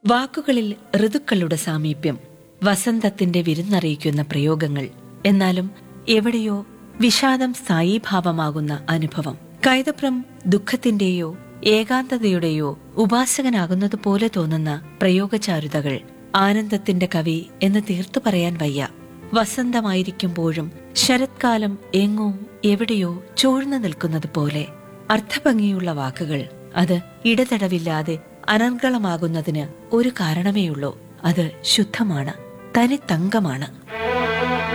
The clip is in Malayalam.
വാക്കുകളിൽ ഋതുക്കളുടെ സാമീപ്യം വസന്തത്തിന്റെ വിരുന്നറിയിക്കുന്ന പ്രയോഗങ്ങൾ എന്നാലും എവിടെയോ വിഷാദം സ്ഥായീഭാവമാകുന്ന അനുഭവം കൈതപ്രം ദുഃഖത്തിന്റെയോ ഏകാന്തതയുടെയോ ഉപാസകനാകുന്നത് പോലെ തോന്നുന്ന പ്രയോഗചാരുതകൾ ആനന്ദത്തിന്റെ കവി എന്ന് തീർത്തു പറയാൻ വയ്യ വസന്തമായിരിക്കുമ്പോഴും ശരത്കാലം എങ്ങോ എവിടെയോ ചോഴ്ന്നു നിൽക്കുന്നത് പോലെ അർത്ഥഭംഗിയുള്ള വാക്കുകൾ അത് ഇടതടവില്ലാതെ അനർഗളമാകുന്നതിന് ഒരു കാരണമേയുള്ളൂ അത് ശുദ്ധമാണ് തനി തങ്കമാണ്